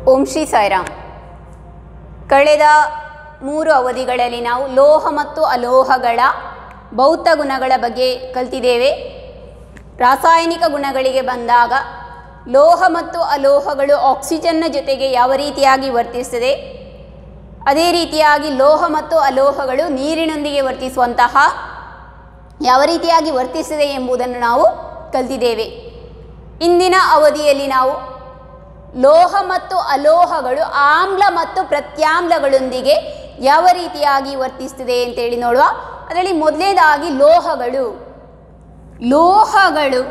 ಓಂ ಶ್ರೀ ಸಾಯಿರಾಮ್ ಕಳೆದ ಮೂರು ಅವಧಿಗಳಲ್ಲಿ ನಾವು ಲೋಹ ಮತ್ತು ಅಲೋಹಗಳ ಭೌತ ಗುಣಗಳ ಬಗ್ಗೆ ಕಲ್ತಿದ್ದೇವೆ ರಾಸಾಯನಿಕ ಗುಣಗಳಿಗೆ ಬಂದಾಗ ಲೋಹ ಮತ್ತು ಅಲೋಹಗಳು ಆಕ್ಸಿಜನ್ನ ಜೊತೆಗೆ ಯಾವ ರೀತಿಯಾಗಿ ವರ್ತಿಸ್ತದೆ ಅದೇ ರೀತಿಯಾಗಿ ಲೋಹ ಮತ್ತು ಅಲೋಹಗಳು ನೀರಿನೊಂದಿಗೆ ವರ್ತಿಸುವಂತಹ ಯಾವ ರೀತಿಯಾಗಿ ವರ್ತಿಸ್ತದೆ ಎಂಬುದನ್ನು ನಾವು ಕಲ್ತಿದ್ದೇವೆ ಇಂದಿನ ಅವಧಿಯಲ್ಲಿ ನಾವು ಲೋಹ ಮತ್ತು ಅಲೋಹಗಳು ಆಮ್ಲ ಮತ್ತು ಪ್ರತ್ಯಾಮ್ಲಗಳೊಂದಿಗೆ ಯಾವ ರೀತಿಯಾಗಿ ವರ್ತಿಸ್ತದೆ ಅಂತೇಳಿ ನೋಡುವ ಅದರಲ್ಲಿ ಮೊದಲನೇದಾಗಿ ಲೋಹಗಳು ಲೋಹಗಳು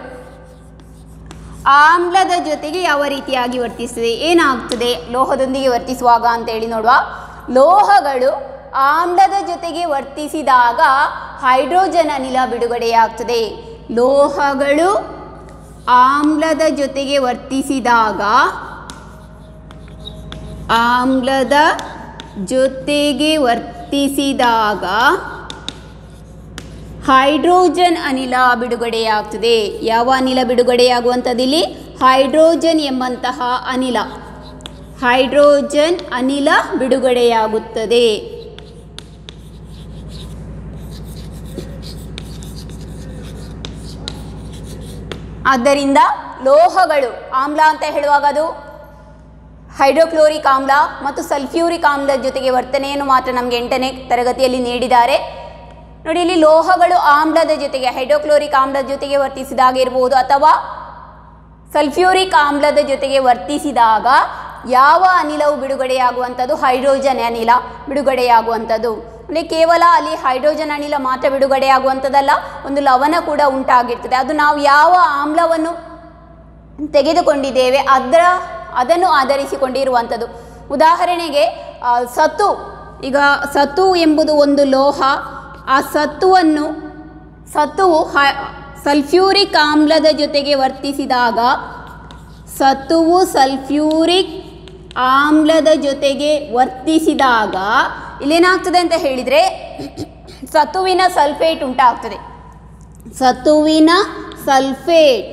ಆಮ್ಲದ ಜೊತೆಗೆ ಯಾವ ರೀತಿಯಾಗಿ ವರ್ತಿಸ್ತದೆ ಏನಾಗ್ತದೆ ಲೋಹದೊಂದಿಗೆ ವರ್ತಿಸುವಾಗ ಅಂತೇಳಿ ನೋಡುವ ಲೋಹಗಳು ಆಮ್ಲದ ಜೊತೆಗೆ ವರ್ತಿಸಿದಾಗ ಹೈಡ್ರೋಜನ್ ಅನಿಲ ಬಿಡುಗಡೆಯಾಗ್ತದೆ ಲೋಹಗಳು ಆಮ್ಲದ ಜೊತೆಗೆ ವರ್ತಿಸಿದಾಗ ಆಮ್ಲದ ಜೊತೆಗೆ ವರ್ತಿಸಿದಾಗ ಹೈಡ್ರೋಜನ್ ಅನಿಲ ಬಿಡುಗಡೆಯಾಗ್ತದೆ ಯಾವ ಅನಿಲ ಬಿಡುಗಡೆಯಾಗುವಂಥದ್ದಿಲ್ಲಿ ಹೈಡ್ರೋಜನ್ ಎಂಬಂತಹ ಅನಿಲ ಹೈಡ್ರೋಜನ್ ಅನಿಲ ಬಿಡುಗಡೆಯಾಗುತ್ತದೆ ಆದ್ದರಿಂದ ಲೋಹಗಳು ಆಮ್ಲ ಅಂತ ಹೇಳುವಾಗ ಅದು ಹೈಡ್ರೋಕ್ಲೋರಿಕ್ ಆಮ್ಲ ಮತ್ತು ಸಲ್ಫ್ಯೂರಿಕ್ ಆಮ್ಲದ ಜೊತೆಗೆ ವರ್ತನೆಯನ್ನು ಮಾತ್ರ ನಮಗೆ ಎಂಟನೇ ತರಗತಿಯಲ್ಲಿ ನೀಡಿದ್ದಾರೆ ನೋಡಿ ಇಲ್ಲಿ ಲೋಹಗಳು ಆಮ್ಲದ ಜೊತೆಗೆ ಹೈಡ್ರೋಕ್ಲೋರಿಕ್ ಆಮ್ಲದ ಜೊತೆಗೆ ವರ್ತಿಸಿದಾಗ ಇರಬಹುದು ಅಥವಾ ಸಲ್ಫ್ಯೂರಿಕ್ ಆಮ್ಲದ ಜೊತೆಗೆ ವರ್ತಿಸಿದಾಗ ಯಾವ ಅನಿಲವು ಬಿಡುಗಡೆಯಾಗುವಂಥದ್ದು ಹೈಡ್ರೋಜನ್ ಅನಿಲ ಬಿಡುಗಡೆಯಾಗುವಂಥದ್ದು ಅಂದರೆ ಕೇವಲ ಅಲ್ಲಿ ಹೈಡ್ರೋಜನ್ ಅನಿಲ ಮಾತ್ರ ಬಿಡುಗಡೆಯಾಗುವಂಥದ್ದಲ್ಲ ಒಂದು ಲವಣ ಕೂಡ ಉಂಟಾಗಿರ್ತದೆ ಅದು ನಾವು ಯಾವ ಆಮ್ಲವನ್ನು ತೆಗೆದುಕೊಂಡಿದ್ದೇವೆ ಅದರ ಅದನ್ನು ಆಧರಿಸಿಕೊಂಡಿರುವಂಥದ್ದು ಉದಾಹರಣೆಗೆ ಆ, ಸತು ಈಗ ಸತು ಎಂಬುದು ಒಂದು ಲೋಹ ಆ ಸತ್ತುವನ್ನು ಸತ್ತುವು ಹ ಸಲ್ಫ್ಯೂರಿಕ್ ಆಮ್ಲದ ಜೊತೆಗೆ ವರ್ತಿಸಿದಾಗ ಸತ್ತುವು ಸಲ್ಫ್ಯೂರಿಕ್ ಆಮ್ಲದ ಜೊತೆಗೆ ವರ್ತಿಸಿದಾಗ ಇಲ್ಲೇನಾಗ್ತದೆ ಅಂತ ಹೇಳಿದರೆ ಸತ್ತುವಿನ ಸಲ್ಫೇಟ್ ಉಂಟಾಗ್ತದೆ ಸತ್ತುವಿನ ಸಲ್ಫೇಟ್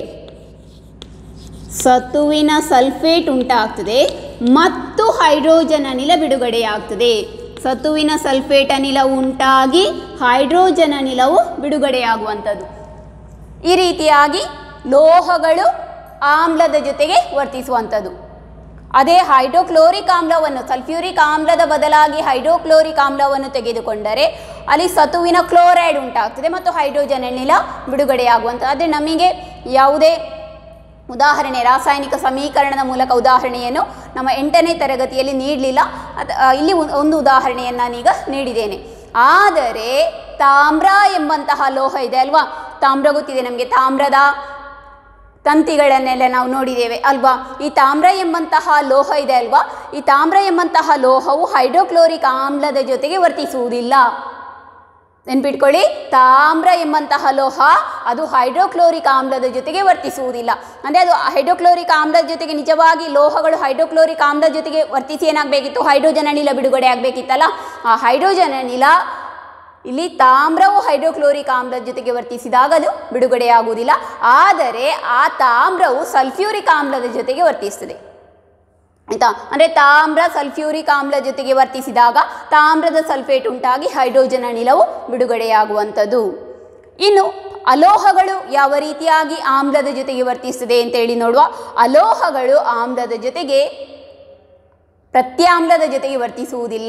ಸತುವಿನ ಸಲ್ಫೇಟ್ ಉಂಟಾಗ್ತದೆ ಮತ್ತು ಹೈಡ್ರೋಜನ್ ಅನಿಲ ಬಿಡುಗಡೆಯಾಗ್ತದೆ ಸತುವಿನ ಸಲ್ಫೇಟ್ ಅನಿಲ ಉಂಟಾಗಿ ಹೈಡ್ರೋಜನ್ ಅನಿಲವು ಬಿಡುಗಡೆಯಾಗುವಂಥದ್ದು ಈ ರೀತಿಯಾಗಿ ಲೋಹಗಳು ಆಮ್ಲದ ಜೊತೆಗೆ ವರ್ತಿಸುವಂಥದ್ದು ಅದೇ ಹೈಡ್ರೋಕ್ಲೋರಿಕ್ ಆಮ್ಲವನ್ನು ಸಲ್ಫ್ಯೂರಿಕ್ ಆಮ್ಲದ ಬದಲಾಗಿ ಹೈಡ್ರೋಕ್ಲೋರಿಕ್ ಆಮ್ಲವನ್ನು ತೆಗೆದುಕೊಂಡರೆ ಅಲ್ಲಿ ಸತುವಿನ ಕ್ಲೋರೈಡ್ ಉಂಟಾಗ್ತದೆ ಮತ್ತು ಹೈಡ್ರೋಜನ್ ಅನಿಲ ಬಿಡುಗಡೆಯಾಗುವಂಥ ಆದರೆ ನಮಗೆ ಯಾವುದೇ ಉದಾಹರಣೆ ರಾಸಾಯನಿಕ ಸಮೀಕರಣದ ಮೂಲಕ ಉದಾಹರಣೆಯನ್ನು ನಮ್ಮ ಎಂಟನೇ ತರಗತಿಯಲ್ಲಿ ನೀಡಲಿಲ್ಲ ಅದು ಆ, ಇಲ್ಲಿ ಒಂದು- ಒಂದು ಉದಾಹರಣೆಯನ್ನು ನಾನೀಗ ನೀಡಿದ್ದೇನೆ ಆದರೆ ತಾಮ್ರ ಎಂಬಂತಹ ಲೋಹ ಇದೆ ಅಲ್ವಾ ತಾಮ್ರ ಗೊತ್ತಿದೆ ನಮಗೆ ತಾಮ್ರದ ತಂತಿಗಳನ್ನೆಲ್ಲ ನಾವು ನೋಡಿದ್ದೇವೆ ಅಲ್ವಾ ಈ ತಾಮ್ರ ಎಂಬಂತಹ ಲೋಹ ಇದೆ ಅಲ್ವಾ ಈ ತಾಮ್ರ ಎಂಬಂತಹ ಲೋಹವು ಹೈಡ್ರೋಕ್ಲೋರಿಕ್ ಆಮ್ಲದ ಜೊತೆಗೆ ವರ್ತಿಸುವುದಿಲ್ಲ ನೆನ್ಪಿಟ್ಕೊಳ್ಳಿ ತಾಮ್ರ ಎಂಬಂತಹ ಲೋಹ ಅದು ಹೈಡ್ರೋಕ್ಲೋರಿಕ್ ಆಮ್ಲದ ಜೊತೆಗೆ ವರ್ತಿಸುವುದಿಲ್ಲ ಅಂದರೆ ಅದು ಹೈಡ್ರೋಕ್ಲೋರಿಕ್ ಆಮ್ಲದ ಜೊತೆಗೆ ನಿಜವಾಗಿ ಲೋಹಗಳು ಹೈಡ್ರೋಕ್ಲೋರಿಕ್ ಆಮ್ಲದ ಜೊತೆಗೆ ವರ್ತಿಸಿ ಏನಾಗಬೇಕಿತ್ತು ಹೈಡ್ರೋಜನ್ ಅನಿಲ ಬಿಡುಗಡೆ ಆಗಬೇಕಿತ್ತಲ್ಲ ಆ ಹೈಡ್ರೋಜನ್ ಅನಿಲ ಇಲ್ಲಿ ತಾಮ್ರವು ಹೈಡ್ರೋಕ್ಲೋರಿಕ್ ಆಮ್ಲದ ಜೊತೆಗೆ ವರ್ತಿಸಿದಾಗ ಅದು ಬಿಡುಗಡೆಯಾಗುವುದಿಲ್ಲ ಆದರೆ ಆ ತಾಮ್ರವು ಸಲ್ಫ್ಯೂರಿಕ್ ಆಮ್ಲದ ಜೊತೆಗೆ ವರ್ತಿಸ್ತದೆ ಆಯಿತಾ ಅಂದರೆ ತಾಮ್ರ ಸಲ್ಫ್ಯೂರಿಕ್ ಆಮ್ಲ ಜೊತೆಗೆ ವರ್ತಿಸಿದಾಗ ತಾಮ್ರದ ಸಲ್ಫೇಟ್ ಉಂಟಾಗಿ ಹೈಡ್ರೋಜನ್ ಅನಿಲವು ಬಿಡುಗಡೆಯಾಗುವಂಥದ್ದು ಇನ್ನು ಅಲೋಹಗಳು ಯಾವ ರೀತಿಯಾಗಿ ಆಮ್ಲದ ಜೊತೆಗೆ ವರ್ತಿಸ್ತದೆ ಅಂತೇಳಿ ನೋಡುವ ಅಲೋಹಗಳು ಆಮ್ಲದ ಜೊತೆಗೆ ಪ್ರತ್ಯಾಮ್ಲದ ಜೊತೆಗೆ ವರ್ತಿಸುವುದಿಲ್ಲ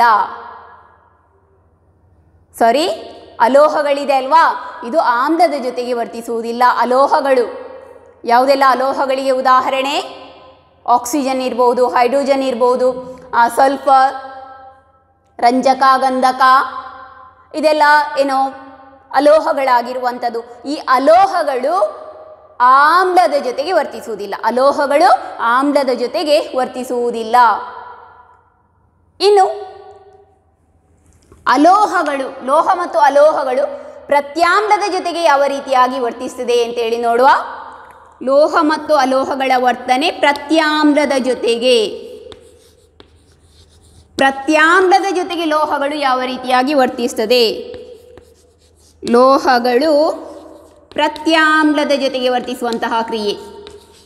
ಸಾರಿ ಅಲೋಹಗಳಿದೆ ಅಲ್ವಾ ಇದು ಆಮ್ಲದ ಜೊತೆಗೆ ವರ್ತಿಸುವುದಿಲ್ಲ ಅಲೋಹಗಳು ಯಾವುದೆಲ್ಲ ಅಲೋಹಗಳಿಗೆ ಉದಾಹರಣೆ ಆಕ್ಸಿಜನ್ ಇರ್ಬೋದು ಹೈಡ್ರೋಜನ್ ಇರ್ಬೋದು ಆ, ಸಲ್ಫರ್ ರಂಜಕ ಗಂಧಕ ಇದೆಲ್ಲ ಏನೋ ಅಲೋಹಗಳಾಗಿರುವಂಥದ್ದು ಈ ಅಲೋಹಗಳು ಆಮ್ಲದ ಜೊತೆಗೆ ವರ್ತಿಸುವುದಿಲ್ಲ ಅಲೋಹಗಳು ಆಮ್ಲದ ಜೊತೆಗೆ ವರ್ತಿಸುವುದಿಲ್ಲ ಇನ್ನು ಅಲೋಹಗಳು ಲೋಹ ಮತ್ತು ಅಲೋಹಗಳು ಪ್ರತ್ಯಾಮ್ಲದ ಜೊತೆಗೆ ಯಾವ ರೀತಿಯಾಗಿ ವರ್ತಿಸ್ತದೆ ಅಂತೇಳಿ ನೋಡುವ ಲೋಹ ಮತ್ತು ಅಲೋಹಗಳ ವರ್ತನೆ ಪ್ರತ್ಯಾಮ್ಲದ ಜೊತೆಗೆ ಪ್ರತ್ಯಾಮ್ಲದ ಜೊತೆಗೆ ಲೋಹಗಳು ಯಾವ ರೀತಿಯಾಗಿ ವರ್ತಿಸ್ತದೆ ಲೋಹಗಳು ಪ್ರತ್ಯಾಮ್ಲದ ಜೊತೆಗೆ ವರ್ತಿಸುವಂತಹ ಕ್ರಿಯೆ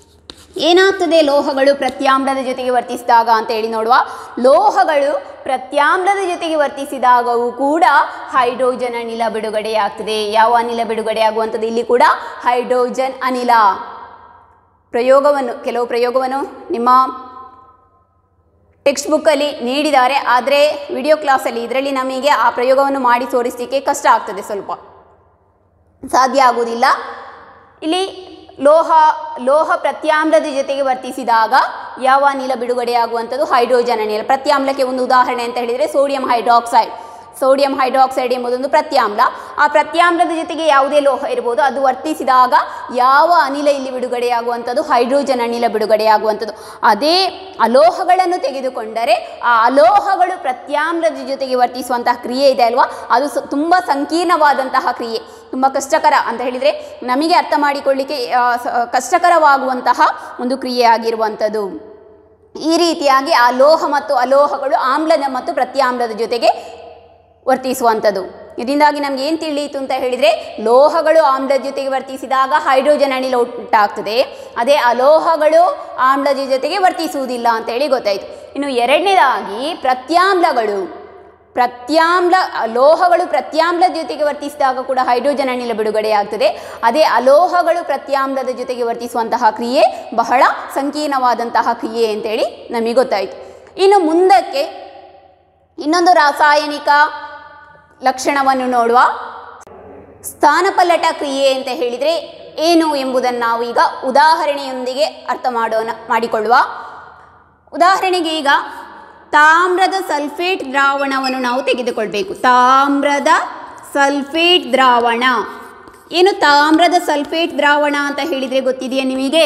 ಏನಾಗ್ತದೆ ಲೋಹಗಳು ಪ್ರತ್ಯಾಮ್ಲದ ಜೊತೆಗೆ ವರ್ತಿಸಿದಾಗ ಅಂತ ಹೇಳಿ ನೋಡುವ ಲೋಹಗಳು ಪ್ರತ್ಯಾಮ್ಲದ ಜೊತೆಗೆ ವರ್ತಿಸಿದಾಗವೂ ಕೂಡ ಹೈಡ್ರೋಜನ್ ಅನಿಲ ಬಿಡುಗಡೆಯಾಗ್ತದೆ ಯಾವ ಅನಿಲ ಬಿಡುಗಡೆಯಾಗುವಂಥದ್ದು ಇಲ್ಲಿ ಕೂಡ ಹೈಡ್ರೋಜನ್ ಅನಿಲ ಪ್ರಯೋಗವನ್ನು ಕೆಲವು ಪ್ರಯೋಗವನ್ನು ನಿಮ್ಮ ಟೆಕ್ಸ್ಟ್ ಬುಕ್ಕಲ್ಲಿ ನೀಡಿದ್ದಾರೆ ಆದರೆ ವಿಡಿಯೋ ಕ್ಲಾಸಲ್ಲಿ ಇದರಲ್ಲಿ ನಮಗೆ ಆ ಪ್ರಯೋಗವನ್ನು ಮಾಡಿ ತೋರಿಸಲಿಕ್ಕೆ ಕಷ್ಟ ಆಗ್ತದೆ ಸ್ವಲ್ಪ ಸಾಧ್ಯ ಆಗುವುದಿಲ್ಲ ಇಲ್ಲಿ ಲೋಹ ಲೋಹ ಪ್ರತ್ಯಾಮ್ಲದ ಜೊತೆಗೆ ವರ್ತಿಸಿದಾಗ ಯಾವ ಅನಿಲ ಬಿಡುಗಡೆಯಾಗುವಂಥದ್ದು ಹೈಡ್ರೋಜನ್ ಅನಿಲ ಪ್ರತ್ಯಾಮ್ಲಕ್ಕೆ ಒಂದು ಉದಾಹರಣೆ ಅಂತ ಹೇಳಿದರೆ ಸೋಡಿಯಂ ಹೈಡ್ರಾಕ್ಸೈಡ್ ಸೋಡಿಯಂ ಹೈಡ್ರಾಕ್ಸೈಡ್ ಎಂಬುದೊಂದು ಪ್ರತ್ಯಾಮ್ಲ ಆ ಪ್ರತ್ಯಾಮ್ಲದ ಜೊತೆಗೆ ಯಾವುದೇ ಲೋಹ ಇರ್ಬೋದು ಅದು ವರ್ತಿಸಿದಾಗ ಯಾವ ಅನಿಲ ಇಲ್ಲಿ ಬಿಡುಗಡೆಯಾಗುವಂಥದ್ದು ಹೈಡ್ರೋಜನ್ ಅನಿಲ ಬಿಡುಗಡೆಯಾಗುವಂಥದ್ದು ಅದೇ ಅಲೋಹಗಳನ್ನು ತೆಗೆದುಕೊಂಡರೆ ಆ ಅಲೋಹಗಳು ಪ್ರತ್ಯಾಮ್ಲದ ಜೊತೆಗೆ ವರ್ತಿಸುವಂತಹ ಕ್ರಿಯೆ ಇದೆ ಅಲ್ವಾ ಅದು ಸ ತುಂಬ ಸಂಕೀರ್ಣವಾದಂತಹ ಕ್ರಿಯೆ ತುಂಬ ಕಷ್ಟಕರ ಅಂತ ಹೇಳಿದರೆ ನಮಗೆ ಅರ್ಥ ಮಾಡಿಕೊಳ್ಳಿಕ್ಕೆ ಆ, ಸ- ಕಷ್ಟಕರವಾಗುವಂತಹ ಒಂದು ಕ್ರಿಯೆ ಆಗಿರುವಂಥದ್ದು ಈ ರೀತಿಯಾಗಿ ಆ ಲೋಹ ಮತ್ತು ಅಲೋಹಗಳು ಆಮ್ಲದ ಮತ್ತು ಪ್ರತ್ಯಾಮ್ಲದ ಜೊತೆಗೆ ವರ್ತಿಸುವಂಥದ್ದು ಇದರಿಂದಾಗಿ ನಮ್ಗೆ ಏನು ತಿಳಿಯಿತು ಅಂತ ಹೇಳಿದರೆ ಲೋಹಗಳು ಆಮ್ಲದ ಜೊತೆಗೆ ವರ್ತಿಸಿದಾಗ ಹೈಡ್ರೋಜನ್ ಅನಿಲ ಉಂಟಾಗ್ತದೆ ಅದೇ ಅಲೋಹಗಳು ಆಮ್ಲದ ಜೊತೆಗೆ ವರ್ತಿಸುವುದಿಲ್ಲ ಅಂತೇಳಿ ಗೊತ್ತಾಯಿತು ಇನ್ನು ಎರಡನೇದಾಗಿ ಪ್ರತ್ಯಾಮ್ಲಗಳು ಪ್ರತ್ಯಾಮ್ಲ ಲೋಹಗಳು ಪ್ರತ್ಯಾಮ್ಲದ ಜೊತೆಗೆ ವರ್ತಿಸಿದಾಗ ಕೂಡ ಹೈಡ್ರೋಜನ್ ಅನಿಲ ಬಿಡುಗಡೆಯಾಗ್ತದೆ ಅದೇ ಅಲೋಹಗಳು ಪ್ರತ್ಯಾಮ್ಲದ ಜೊತೆಗೆ ವರ್ತಿಸುವಂತಹ ಕ್ರಿಯೆ ಬಹಳ ಸಂಕೀರ್ಣವಾದಂತಹ ಕ್ರಿಯೆ ಅಂತೇಳಿ ನಮಗೆ ಗೊತ್ತಾಯಿತು ಇನ್ನು ಮುಂದಕ್ಕೆ ಇನ್ನೊಂದು ರಾಸಾಯನಿಕ ಲಕ್ಷಣವನ್ನು ನೋಡುವ ಸ್ಥಾನಪಲ್ಲಟ ಕ್ರಿಯೆ ಅಂತ ಹೇಳಿದರೆ ಏನು ಎಂಬುದನ್ನು ನಾವು ಈಗ ಉದಾಹರಣೆಯೊಂದಿಗೆ ಅರ್ಥ ಮಾಡೋಣ ಮಾಡಿಕೊಳ್ಳುವ ಉದಾಹರಣೆಗೆ ಈಗ ತಾಮ್ರದ ಸಲ್ಫೇಟ್ ದ್ರಾವಣವನ್ನು ನಾವು ತೆಗೆದುಕೊಳ್ಬೇಕು ತಾಮ್ರದ ಸಲ್ಫೇಟ್ ದ್ರಾವಣ ಏನು ತಾಮ್ರದ ಸಲ್ಫೇಟ್ ದ್ರಾವಣ ಅಂತ ಹೇಳಿದರೆ ಗೊತ್ತಿದೆಯಾ ನಿಮಗೆ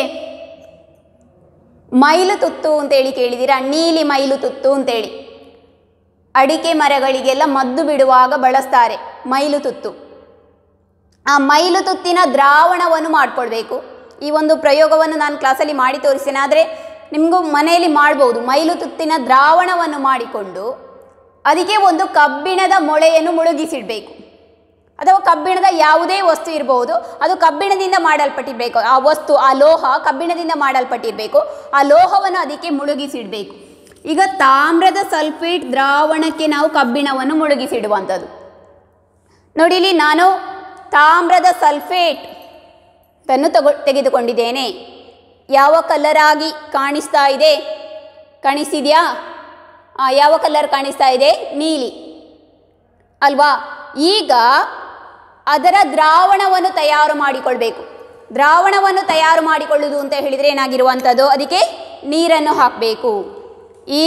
ಮೈಲು ತುತ್ತು ಅಂತೇಳಿ ಕೇಳಿದ್ದೀರಾ ನೀಲಿ ಮೈಲು ತುತ್ತು ಅಂತೇಳಿ ಅಡಿಕೆ ಮರಗಳಿಗೆಲ್ಲ ಮದ್ದು ಬಿಡುವಾಗ ಬಳಸ್ತಾರೆ ಮೈಲು ತುತ್ತು ಆ ಮೈಲು ತುತ್ತಿನ ದ್ರಾವಣವನ್ನು ಮಾಡಿಕೊಳ್ಬೇಕು ಈ ಒಂದು ಪ್ರಯೋಗವನ್ನು ನಾನು ಕ್ಲಾಸಲ್ಲಿ ಮಾಡಿ ತೋರಿಸ್ತೇನೆ ಆದರೆ ನಿಮಗೂ ಮನೆಯಲ್ಲಿ ಮಾಡ್ಬೋದು ಮೈಲು ತುತ್ತಿನ ದ್ರಾವಣವನ್ನು ಮಾಡಿಕೊಂಡು ಅದಕ್ಕೆ ಒಂದು ಕಬ್ಬಿಣದ ಮೊಳೆಯನ್ನು ಮುಳುಗಿಸಿಡಬೇಕು ಅಥವಾ ಕಬ್ಬಿಣದ ಯಾವುದೇ ವಸ್ತು ಇರಬಹುದು ಅದು ಕಬ್ಬಿಣದಿಂದ ಮಾಡಲ್ಪಟ್ಟಿರಬೇಕು ಆ ವಸ್ತು ಆ ಲೋಹ ಕಬ್ಬಿಣದಿಂದ ಮಾಡಲ್ಪಟ್ಟಿರಬೇಕು ಆ ಲೋಹವನ್ನು ಅದಕ್ಕೆ ಮುಳುಗಿಸಿಡಬೇಕು ಈಗ ತಾಮ್ರದ ಸಲ್ಫೇಟ್ ದ್ರಾವಣಕ್ಕೆ ನಾವು ಕಬ್ಬಿಣವನ್ನು ಮುಳುಗಿಸಿಡುವಂಥದ್ದು ನೋಡಿ ಇಲ್ಲಿ ನಾನು ತಾಮ್ರದ ಸಲ್ಫೇಟ್ ತನ್ನು ತಗೊ ತೆಗೆದುಕೊಂಡಿದ್ದೇನೆ ಯಾವ ಕಲರ್ ಆಗಿ ಕಾಣಿಸ್ತಾ ಇದೆ ಕಾಣಿಸ್ತಿದೆಯಾ ಆ, ಯಾವ ಕಲರ್ ಕಾಣಿಸ್ತಾ ಇದೆ ನೀಲಿ ಅಲ್ವಾ ಈಗ ಅದರ ದ್ರಾವಣವನ್ನು ತಯಾರು ಮಾಡಿಕೊಳ್ಬೇಕು ದ್ರಾವಣವನ್ನು ತಯಾರು ಮಾಡಿಕೊಳ್ಳುವುದು ಅಂತ ಹೇಳಿದರೆ ಏನಾಗಿರುವಂಥದ್ದು ಅದಕ್ಕೆ ನೀರನ್ನು ಹಾಕಬೇಕು ಈ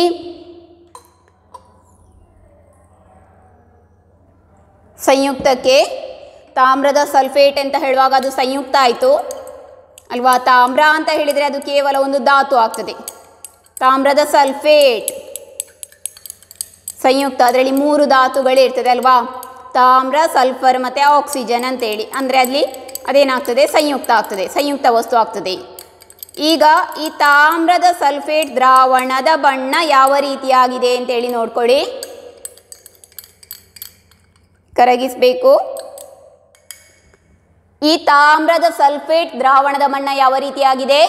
ಸಂಯುಕ್ತಕ್ಕೆ ತಾಮ್ರದ ಸಲ್ಫೇಟ್ ಅಂತ ಹೇಳುವಾಗ ಅದು ಸಂಯುಕ್ತ ಆಯಿತು ಅಲ್ವಾ ತಾಮ್ರ ಅಂತ ಹೇಳಿದರೆ ಅದು ಕೇವಲ ಒಂದು ಧಾತು ಆಗ್ತದೆ ತಾಮ್ರದ ಸಲ್ಫೇಟ್ ಸಂಯುಕ್ತ ಅದರಲ್ಲಿ ಮೂರು ಧಾತುಗಳೇ ಇರ್ತದೆ ಅಲ್ವಾ ತಾಮ್ರ ಸಲ್ಫರ್ ಮತ್ತು ಆಕ್ಸಿಜನ್ ಅಂತೇಳಿ ಅಂದರೆ ಅಲ್ಲಿ ಅದೇನಾಗ್ತದೆ ಸಂಯುಕ್ತ ಆಗ್ತದೆ ಸಂಯುಕ್ತ ವಸ್ತು ಆಗ್ತದೆ ಈಗ ಈ ತಾಮ್ರದ ಸಲ್ಫೇಟ್ ದ್ರಾವಣದ ಬಣ್ಣ ಯಾವ ರೀತಿಯಾಗಿದೆ ಅಂತೇಳಿ ನೋಡ್ಕೊಳ್ಳಿ ಕರಗಿಸಬೇಕು ಈ ತಾಮ್ರದ ಸಲ್ಫೇಟ್ ದ್ರಾವಣದ ಬಣ್ಣ ಯಾವ ರೀತಿಯಾಗಿದೆ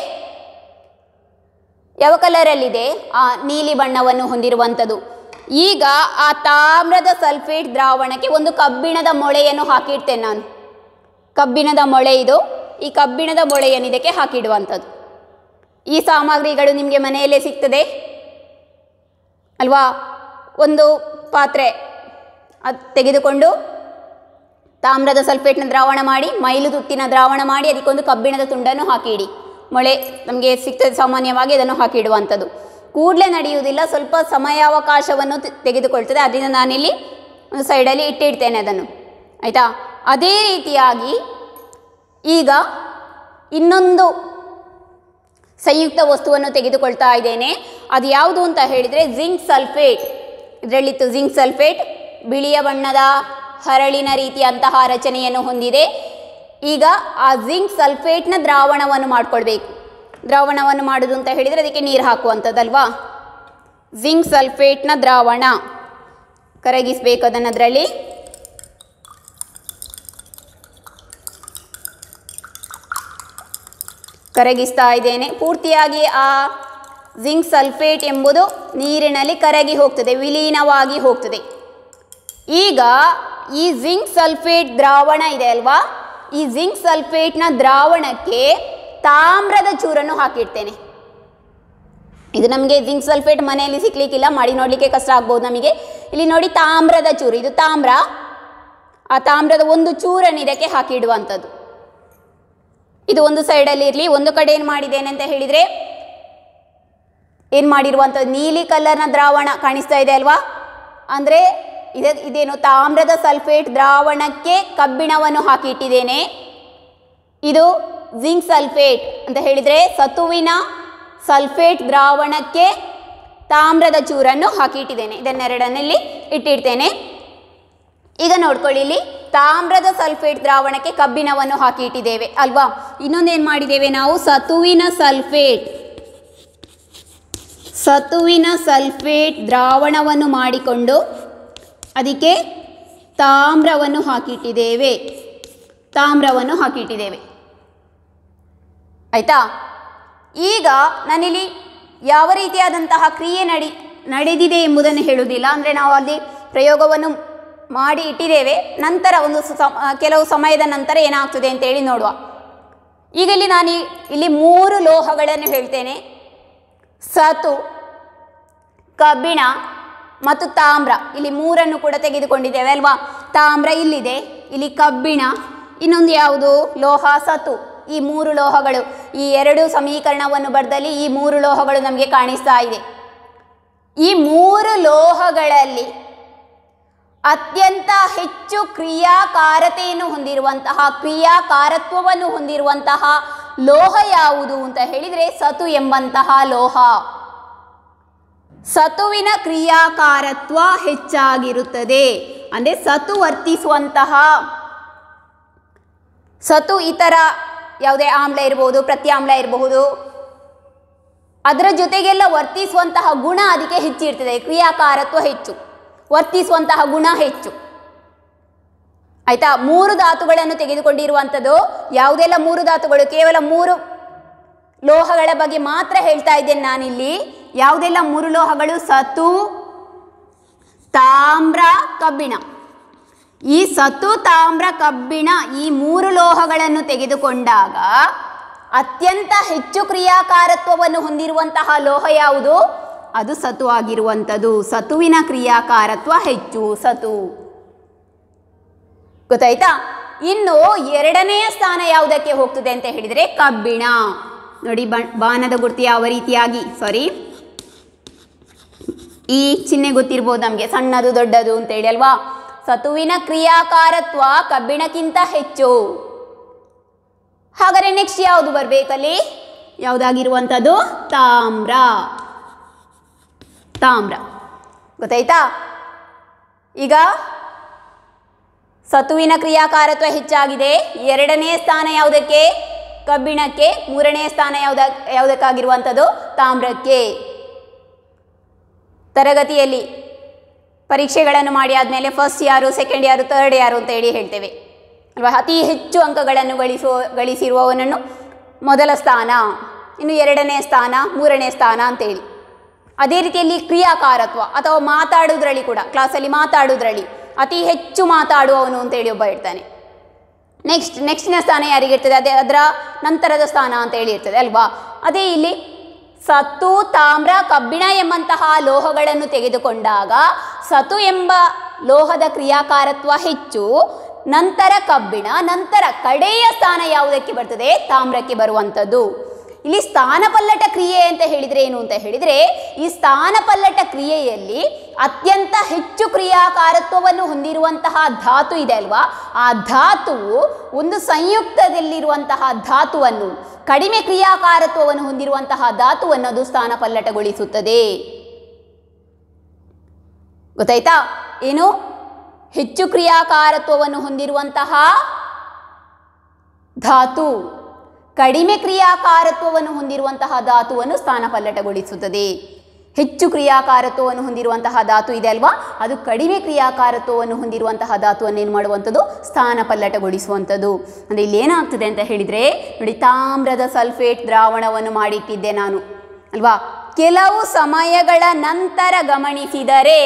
ಯಾವ ಕಲರಲ್ಲಿದೆ ಆ ನೀಲಿ ಬಣ್ಣವನ್ನು ಹೊಂದಿರುವಂಥದ್ದು ಈಗ ಆ ತಾಮ್ರದ ಸಲ್ಫೇಟ್ ದ್ರಾವಣಕ್ಕೆ ಒಂದು ಕಬ್ಬಿಣದ ಮೊಳೆಯನ್ನು ಹಾಕಿಡ್ತೇನೆ ನಾನು ಕಬ್ಬಿಣದ ಮೊಳೆ ಇದು ಈ ಕಬ್ಬಿಣದ ಮೊಳೆಯನ್ನು ಇದಕ್ಕೆ ಹಾಕಿಡುವಂಥದ್ದು ಈ ಸಾಮಗ್ರಿಗಳು ನಿಮಗೆ ಮನೆಯಲ್ಲೇ ಸಿಗ್ತದೆ ಅಲ್ವಾ ಒಂದು ಪಾತ್ರೆ ಅದು ತೆಗೆದುಕೊಂಡು ತಾಮ್ರದ ಸಲ್ಫೇಟ್ನ ದ್ರಾವಣ ಮಾಡಿ ಮೈಲು ತುತ್ತಿನ ದ್ರಾವಣ ಮಾಡಿ ಅದಕ್ಕೊಂದು ಕಬ್ಬಿಣದ ತುಂಡನ್ನು ಹಾಕಿಡಿ ಮೊಳೆ ನಮಗೆ ಸಿಗ್ತದೆ ಸಾಮಾನ್ಯವಾಗಿ ಅದನ್ನು ಹಾಕಿಡುವಂಥದ್ದು ಕೂಡಲೇ ನಡೆಯುವುದಿಲ್ಲ ಸ್ವಲ್ಪ ಸಮಯಾವಕಾಶವನ್ನು ತೆ- ತೆಗೆದುಕೊಳ್ತದೆ ಅದರಿಂದ ನಾನಿಲ್ಲಿ ಒಂದು ಸೈಡಲ್ಲಿ ಇಟ್ಟಿಡ್ತೇನೆ ಅದನ್ನು ಆಯಿತಾ ಅದೇ ರೀತಿಯಾಗಿ ಈಗ ಇನ್ನೊಂದು ಸಂಯುಕ್ತ ವಸ್ತುವನ್ನು ತೆಗೆದುಕೊಳ್ತಾ ಇದ್ದೇನೆ ಅದು ಯಾವುದು ಅಂತ ಹೇಳಿದರೆ ಜಿಂಕ್ ಸಲ್ಫೇಟ್ ಇದರಲ್ಲಿತ್ತು ಜಿಂಕ್ ಸಲ್ಫೇಟ್ ಬಿಳಿಯ ಬಣ್ಣದ ಹರಳಿನ ರೀತಿಯಂತಹ ರಚನೆಯನ್ನು ಹೊಂದಿದೆ ಈಗ ಆ ಜಿಂಕ್ ಸಲ್ಫೇಟ್ನ ದ್ರಾವಣವನ್ನು ಮಾಡ್ಕೊಳ್ಬೇಕು ದ್ರಾವಣವನ್ನು ಮಾಡೋದು ಅಂತ ಹೇಳಿದರೆ ಅದಕ್ಕೆ ನೀರು ಹಾಕುವಂಥದ್ದಲ್ವಾ ಜಿಂಕ್ ಸಲ್ಫೇಟ್ನ ದ್ರಾವಣ ಕರಗಿಸಬೇಕು ಅದನ್ನು ಅದರಲ್ಲಿ ಕರಗಿಸ್ತಾ ಇದ್ದೇನೆ ಪೂರ್ತಿಯಾಗಿ ಆ ಜಿಂಕ್ ಸಲ್ಫೇಟ್ ಎಂಬುದು ನೀರಿನಲ್ಲಿ ಕರಗಿ ಹೋಗ್ತದೆ ವಿಲೀನವಾಗಿ ಹೋಗ್ತದೆ ಈಗ ಈ ಜಿಂಕ್ ಸಲ್ಫೇಟ್ ದ್ರಾವಣ ಇದೆ ಅಲ್ವಾ ಈ ಜಿಂಕ್ ಸಲ್ಫೇಟ್ನ ದ್ರಾವಣಕ್ಕೆ ತಾಮ್ರದ ಚೂರನ್ನು ಹಾಕಿಡ್ತೇನೆ ಇದು ನಮಗೆ ಜಿಂಕ್ ಸಲ್ಫೇಟ್ ಮನೆಯಲ್ಲಿ ಸಿಗ್ಲಿಕ್ಕಿಲ್ಲ ಮಾಡಿ ನೋಡಲಿಕ್ಕೆ ಕಷ್ಟ ಆಗ್ಬೋದು ನಮಗೆ ಇಲ್ಲಿ ನೋಡಿ ತಾಮ್ರದ ಚೂರು ಇದು ತಾಮ್ರ ಆ ತಾಮ್ರದ ಒಂದು ಚೂರನ್ನು ಇದಕ್ಕೆ ಹಾಕಿಡುವಂಥದ್ದು ಇದು ಒಂದು ಸೈಡಲ್ಲಿ ಇರಲಿ ಒಂದು ಕಡೆ ಏನು ಮಾಡಿದ್ದೇನೆ ಅಂತ ಹೇಳಿದರೆ ಏನು ಮಾಡಿರುವಂಥದ್ದು ನೀಲಿ ಕಲರ್ನ ದ್ರಾವಣ ಕಾಣಿಸ್ತಾ ಇದೆ ಅಲ್ವಾ ಅಂದರೆ ಇದ ಇದೇನು ತಾಮ್ರದ ಸಲ್ಫೇಟ್ ದ್ರಾವಣಕ್ಕೆ ಕಬ್ಬಿಣವನ್ನು ಹಾಕಿ ಇಟ್ಟಿದ್ದೇನೆ ಇದು ಜಿಂಕ್ ಸಲ್ಫೇಟ್ ಅಂತ ಹೇಳಿದರೆ ಸತುವಿನ ಸಲ್ಫೇಟ್ ದ್ರಾವಣಕ್ಕೆ ತಾಮ್ರದ ಚೂರನ್ನು ಹಾಕಿ ಇಟ್ಟಿದ್ದೇನೆ ಇದನ್ನೆರಡನ್ನಲ್ಲಿ ಇಟ್ಟಿರ್ತೇನೆ ಈಗ ನೋಡ್ಕೊಳ್ಳಿ ಇಲ್ಲಿ ತಾಮ್ರದ ಸಲ್ಫೇಟ್ ದ್ರಾವಣಕ್ಕೆ ಕಬ್ಬಿಣವನ್ನು ಹಾಕಿ ಇಟ್ಟಿದ್ದೇವೆ ಅಲ್ವಾ ಇನ್ನೊಂದೇನು ಮಾಡಿದ್ದೇವೆ ನಾವು ಸತುವಿನ ಸಲ್ಫೇಟ್ ಸತುವಿನ ಸಲ್ಫೇಟ್ ದ್ರಾವಣವನ್ನು ಮಾಡಿಕೊಂಡು ಅದಕ್ಕೆ ತಾಮ್ರವನ್ನು ಹಾಕಿಟ್ಟಿದ್ದೇವೆ ತಾಮ್ರವನ್ನು ಹಾಕಿಟ್ಟಿದ್ದೇವೆ ಆಯಿತಾ ಈಗ ನಾನಿಲ್ಲಿ ಯಾವ ರೀತಿಯಾದಂತಹ ಕ್ರಿಯೆ ನಡಿ ನಡೆದಿದೆ ಎಂಬುದನ್ನು ಹೇಳುವುದಿಲ್ಲ ಅಂದರೆ ನಾವು ಅಲ್ಲಿ ಪ್ರಯೋಗವನ್ನು ಮಾಡಿ ಇಟ್ಟಿದ್ದೇವೆ ನಂತರ ಒಂದು ಸಮ ಕೆಲವು ಸಮಯದ ನಂತರ ಏನಾಗ್ತದೆ ಅಂತೇಳಿ ನೋಡುವ ಈಗ ಇಲ್ಲಿ ನಾನು ಈ- ಇಲ್ಲಿ ಮೂರು ಲೋಹಗಳನ್ನು ಹೇಳ್ತೇನೆ ಸತು ಕಬ್ಬಿಣ ಮತ್ತು ತಾಮ್ರ ಇಲ್ಲಿ ಮೂರನ್ನು ಕೂಡ ತೆಗೆದುಕೊಂಡಿದ್ದೇವೆ ಅಲ್ವಾ ತಾಮ್ರ ಇಲ್ಲಿದೆ ಇಲ್ಲಿ ಕಬ್ಬಿಣ ಇನ್ನೊಂದು ಯಾವುದು ಲೋಹ ಸತು ಈ ಮೂರು ಲೋಹಗಳು ಈ ಎರಡು ಸಮೀಕರಣವನ್ನು ಬರೆದಲ್ಲಿ ಈ ಮೂರು ಲೋಹಗಳು ನಮಗೆ ಕಾಣಿಸ್ತಾ ಇದೆ ಈ ಮೂರು ಲೋಹಗಳಲ್ಲಿ ಅತ್ಯಂತ ಹೆಚ್ಚು ಕ್ರಿಯಾಕಾರತೆಯನ್ನು ಹೊಂದಿರುವಂತಹ ಕ್ರಿಯಾಕಾರತ್ವವನ್ನು ಹೊಂದಿರುವಂತಹ ಲೋಹ ಯಾವುದು ಅಂತ ಹೇಳಿದರೆ ಸತು ಎಂಬಂತಹ ಲೋಹ ಸತುವಿನ ಕ್ರಿಯಾಕಾರತ್ವ ಹೆಚ್ಚಾಗಿರುತ್ತದೆ ಅಂದರೆ ಸತು ವರ್ತಿಸುವಂತಹ ಸತು ಇತರ ಯಾವುದೇ ಆಮ್ಲ ಇರಬಹುದು ಪ್ರತ್ಯಾಮ್ಲ ಇರಬಹುದು ಅದರ ಜೊತೆಗೆಲ್ಲ ವರ್ತಿಸುವಂತಹ ಗುಣ ಅದಕ್ಕೆ ಹೆಚ್ಚಿರ್ತದೆ ಕ್ರಿಯಾಕಾರತ್ವ ಹೆಚ್ಚು ವರ್ತಿಸುವಂತಹ ಗುಣ ಹೆಚ್ಚು ಆಯ್ತಾ ಮೂರು ಧಾತುಗಳನ್ನು ತೆಗೆದುಕೊಂಡಿರುವಂಥದ್ದು ಯಾವುದೆಲ್ಲ ಮೂರು ಧಾತುಗಳು ಕೇವಲ ಮೂರು ಲೋಹಗಳ ಬಗ್ಗೆ ಮಾತ್ರ ಹೇಳ್ತಾ ಇದ್ದೇನೆ ನಾನಿಲ್ಲಿ ಯಾವುದೆಲ್ಲ ಮೂರು ಲೋಹಗಳು ಸತು ತಾಮ್ರ ಕಬ್ಬಿಣ ಈ ಸತು ತಾಮ್ರ ಕಬ್ಬಿಣ ಈ ಮೂರು ಲೋಹಗಳನ್ನು ತೆಗೆದುಕೊಂಡಾಗ ಅತ್ಯಂತ ಹೆಚ್ಚು ಕ್ರಿಯಾಕಾರತ್ವವನ್ನು ಹೊಂದಿರುವಂತಹ ಲೋಹ ಯಾವುದು ಅದು ಸತು ಆಗಿರುವಂಥದ್ದು ಸತುವಿನ ಕ್ರಿಯಾಕಾರತ್ವ ಹೆಚ್ಚು ಸತು ಗೊತ್ತಾಯ್ತಾ ಇನ್ನು ಎರಡನೆಯ ಸ್ಥಾನ ಯಾವುದಕ್ಕೆ ಹೋಗ್ತದೆ ಅಂತ ಹೇಳಿದರೆ ಕಬ್ಬಿಣ ನೋಡಿ ಬ- ಬಾಣದ ಗುರ್ತು ಯಾವ ರೀತಿಯಾಗಿ ಸಾರಿ ಈ ಚಿಹ್ನೆ ಗೊತ್ತಿರ್ಬೋದು ನಮಗೆ ಸಣ್ಣದು ದೊಡ್ಡದು ಅಂತೇಳಿ ಅಲ್ವಾ ಸತುವಿನ ಕ್ರಿಯಾಕಾರತ್ವ ಕಬ್ಬಿಣಕ್ಕಿಂತ ಹೆಚ್ಚು ಹಾಗಾದ್ರೆ ನೆಕ್ಸ್ಟ್ ಯಾವುದು ಬರಬೇಕಲ್ಲಿ ಯಾವುದಾಗಿರುವಂಥದ್ದು ತಾಮ್ರ ತಾಮ್ರ ಗೊತ್ತಾಯ್ತಾ ಈಗ ಸತುವಿನ ಕ್ರಿಯಾಕಾರತ್ವ ಹೆಚ್ಚಾಗಿದೆ ಎರಡನೇ ಸ್ಥಾನ ಯಾವುದಕ್ಕೆ ಕಬ್ಬಿಣಕ್ಕೆ ಮೂರನೇ ಸ್ಥಾನ ಯಾವುದ ಯಾವುದಕ್ಕಾಗಿರುವಂಥದ್ದು ತಾಮ್ರಕ್ಕೆ ತರಗತಿಯಲ್ಲಿ ಪರೀಕ್ಷೆಗಳನ್ನು ಮಾಡಿ ಆದಮೇಲೆ ಫಸ್ಟ್ ಯಾರು ಸೆಕೆಂಡ್ ಯಾರು ಥರ್ಡ್ ಯಾರು ಅಂತ ಹೇಳಿ ಹೇಳ್ತೇವೆ ಅಲ್ವಾ ಅತಿ ಹೆಚ್ಚು ಅಂಕಗಳನ್ನು ಗಳಿಸುವ ಗಳಿಸಿರುವವನನ್ನು ಮೊದಲ ಸ್ಥಾನ ಇನ್ನು ಎರಡನೇ ಸ್ಥಾನ ಮೂರನೇ ಸ್ಥಾನ ಅಂತೇಳಿ ಅದೇ ರೀತಿಯಲ್ಲಿ ಕ್ರಿಯಾಕಾರತ್ವ ಅಥವಾ ಮಾತಾಡೋದ್ರಲ್ಲಿ ಕೂಡ ಕ್ಲಾಸಲ್ಲಿ ಮಾತಾಡೋದ್ರಲ್ಲಿ ಅತಿ ಹೆಚ್ಚು ಮಾತಾಡುವವನು ಅಂತೇಳಿ ಒಬ್ಬ ಇರ್ತಾನೆ ನೆಕ್ಸ್ಟ್ ನೆಕ್ಸ್ಟ್ನ ಸ್ಥಾನ ಯಾರಿಗಿರ್ತದೆ ಅದೇ ಅದರ ನಂತರದ ಸ್ಥಾನ ಅಂತ ಹೇಳಿ ಇರ್ತದೆ ಅಲ್ವಾ ಅದೇ ಇಲ್ಲಿ ಸತು ತಾಮ್ರ ಕಬ್ಬಿಣ ಎಂಬಂತಹ ಲೋಹಗಳನ್ನು ತೆಗೆದುಕೊಂಡಾಗ ಸತು ಎಂಬ ಲೋಹದ ಕ್ರಿಯಾಕಾರತ್ವ ಹೆಚ್ಚು ನಂತರ ಕಬ್ಬಿಣ ನಂತರ ಕಡೆಯ ಸ್ಥಾನ ಯಾವುದಕ್ಕೆ ಬರ್ತದೆ ತಾಮ್ರಕ್ಕೆ ಬರುವಂಥದ್ದು ಇಲ್ಲಿ ಸ್ಥಾನಪಲ್ಲಟ ಕ್ರಿಯೆ ಅಂತ ಹೇಳಿದರೆ ಏನು ಅಂತ ಹೇಳಿದರೆ ಈ ಸ್ಥಾನಪಲ್ಲಟ ಕ್ರಿಯೆಯಲ್ಲಿ ಅತ್ಯಂತ ಹೆಚ್ಚು ಕ್ರಿಯಾಕಾರತ್ವವನ್ನು ಹೊಂದಿರುವಂತಹ ಧಾತು ಇದೆ ಅಲ್ವಾ ಆ ಧಾತುವು ಒಂದು ಸಂಯುಕ್ತದಲ್ಲಿರುವಂತಹ ಧಾತುವನ್ನು ಕಡಿಮೆ ಕ್ರಿಯಾಕಾರತ್ವವನ್ನು ಹೊಂದಿರುವಂತಹ ಧಾತುವನ್ನು ಅದು ಸ್ಥಾನಪಲ್ಲಟಗೊಳಿಸುತ್ತದೆ ಗೊತ್ತಾಯ್ತಾ ಏನು ಹೆಚ್ಚು ಕ್ರಿಯಾಕಾರತ್ವವನ್ನು ಹೊಂದಿರುವಂತಹ ಧಾತು ಕಡಿಮೆ ಕ್ರಿಯಾಕಾರತ್ವವನ್ನು ಹೊಂದಿರುವಂತಹ ಧಾತುವನ್ನು ಸ್ಥಾನಪಲ್ಲಟಗೊಳಿಸುತ್ತದೆ ಹೆಚ್ಚು ಕ್ರಿಯಾಕಾರತ್ವವನ್ನು ಹೊಂದಿರುವಂತಹ ಧಾತು ಇದೆ ಅಲ್ವಾ ಅದು ಕಡಿಮೆ ಕ್ರಿಯಾಕಾರತ್ವವನ್ನು ಹೊಂದಿರುವಂತಹ ಧಾತುವನ್ನು ಏನು ಮಾಡುವಂಥದ್ದು ಸ್ಥಾನ ಪಲ್ಲಟಗೊಳಿಸುವಂಥದ್ದು ಅಂದರೆ ಇಲ್ಲಿ ಏನಾಗ್ತದೆ ಅಂತ ಹೇಳಿದರೆ ನೋಡಿ ತಾಮ್ರದ ಸಲ್ಫೇಟ್ ದ್ರಾವಣವನ್ನು ಮಾಡಿಟ್ಟಿದ್ದೆ ನಾನು ಅಲ್ವಾ ಕೆಲವು ಸಮಯಗಳ ನಂತರ ಗಮನಿಸಿದರೆ